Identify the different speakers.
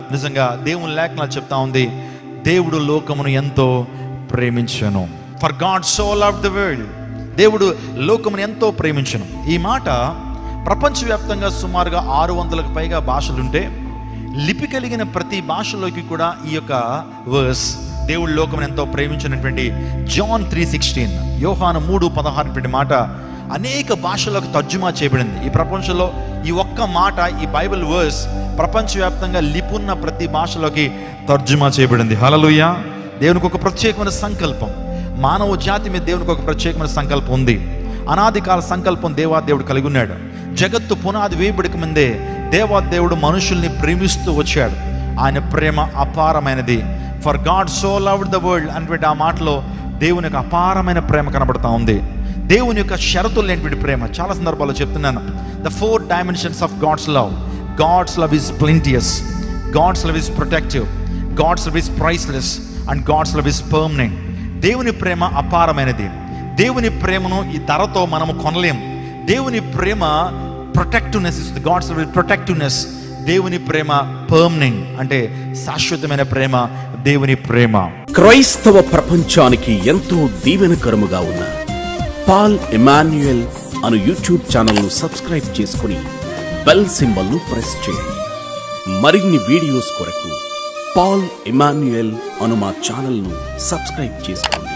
Speaker 1: నిజంగా దేవుని లేఖనాలు చెప్తా ఉంది దేవుడు లోకమును ఎంతో ప్రేమించను for God so love the world దేవుడు లోకమును ఎంతో ప్రేమించను ఈ మాట ప్రపంచవ్యాప్తంగా సుమారుగా ఆరు వందలకు పైగా భాషలుంటే లిపి కలిగిన ప్రతి భాషలోకి కూడా ఈ యొక్క వర్స్ దేవుడు లోకం ఎంతో ప్రేమించినటువంటి జాన్ త్రీ సిక్స్టీన్ యోహాను మూడు పదహారు మాట అనేక భాషలకు తర్జుమా చేయబడింది ఈ ప్రపంచంలో ఈ ఒక్క మాట ఈ బైబిల్ వర్స్ ప్రపంచవ్యాప్తంగా లిపున్న ప్రతి భాషలోకి తర్జుమా చేయబడింది హలలుయ దేవునికి ఒక ప్రత్యేకమైన సంకల్పం మానవ జాతి మీద దేవునికి ఒక ప్రత్యేకమైన సంకల్పం ఉంది అనాది కాల సంకల్పం దేవాదేవుడు కలిగి ఉన్నాడు జగత్తు పునాది వేయబడిక ముందే దేవాదేవుడు మనుషుల్ని ప్రేమిస్తూ వచ్చాడు ఆయన ప్రేమ అపారమైనది for God so loved the world అనేటువంటి ఆ మాటలో దేవుని యొక్క అపారమైన ప్రేమ కనబడతా ఉంది దేవుని యొక్క షరతులు లేనిటువంటి ప్రేమ చాలా సందర్భాల్లో చెప్తున్నాను the four dimensions of God's love God's love is plenteous God's love is protective God's love is priceless and God's love is permanent దేవుని ప్రేమ అపారమైనది దేవుని ప్రేమను ఈ ధరతో మనము కొనలేం దేవుని ప్రేమ ప్రొటెక్టివ్నెస్ ఇస్తుంది గాడ్స్ ప్రొటెక్టివ్నెస్ దేవుని ప్రేమ పర్మనెంట్ అంటే శాశ్వతమైన ప్రేమ దేవుని ప్రేమ
Speaker 2: క్రైస్తవ ప్రపంచానికి ఎంతో దీవెనకరముగా ఉన్న పాల్ ఎమాన్యుయల్ అను యూట్యూబ్ ఛానల్ను సబ్స్క్రైబ్ చేసుకుని బెల్ సింబల్ను ప్రెస్ చేయండి మరిన్ని వీడియోస్ కొరకు పాల్ ఎమాన్యుయల్ అను మా ఛానల్ను సబ్స్క్రైబ్ చేసుకోండి